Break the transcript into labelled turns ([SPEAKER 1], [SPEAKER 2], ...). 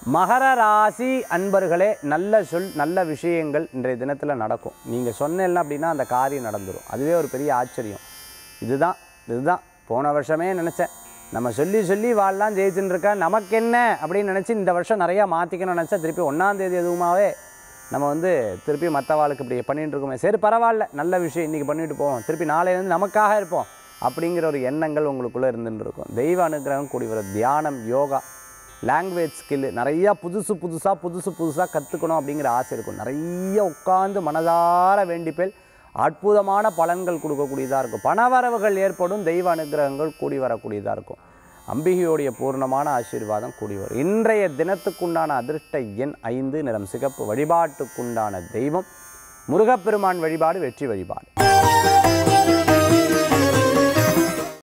[SPEAKER 1] மகர ராசி அன்பர்களே நல்ல சொல் நல்ல விஷயங்கள் இன்றைய தினத்தில் நடக்கும் நீங்கள் சொன்னேன்ல அப்படின்னா அந்த காரியம் நடந்துடும் அதுவே ஒரு பெரிய ஆச்சரியம் இதுதான் இதுதான் போன வருஷமே நினச்சேன் நம்ம சொல்லி சொல்லி வாழலாம் ஜெயிச்சுன்னு இருக்கா நமக்கு என்ன அப்படின்னு நினச்சி இந்த வருஷம் நிறையா மாற்றிக்கணும்னு நினச்சா திருப்பி ஒன்றாந்தேதி எதுவுமாவே நம்ம வந்து திருப்பி மற்ற வாழ்க்கை இப்படி பண்ணிட்டு இருக்கோமே சரி பரவாயில்ல நல்ல விஷயம் இன்றைக்கி பண்ணிட்டு போவோம் திருப்பி நாளையிலேருந்து நமக்காக இருப்போம் அப்படிங்கிற ஒரு எண்ணங்கள் உங்களுக்குள்ளே இருந்துட்டு இருக்கும் தெய்வ அனுகிரகம் கூடி வர தியானம் யோகா லாங்குவேஜ் ஸ்கில்லு நிறையா புதுசு புதுசாக புதுசு புதுசாக கற்றுக்கணும் அப்படிங்கிற ஆசை இருக்கும் நிறைய உட்காந்து மனதார வேண்டிப்பேல் அற்புதமான பலன்கள் கொடுக்கக்கூடியதாக இருக்கும் பணவரவுகள் ஏற்படும் தெய்வ அனுகிரகங்கள் கூடி வரக்கூடியதாக இருக்கும் அம்பிகையோடைய பூர்ணமான ஆசீர்வாதம் கூடி வரும் இன்றைய தினத்துக்குண்டான அதிர்ஷ்ட எண் ஐந்து நிறம் சிகப்பு வழிபாட்டுக்குண்டான தெய்வம் முருகப்பெருமான் வழிபாடு வெற்றி வழிபாடு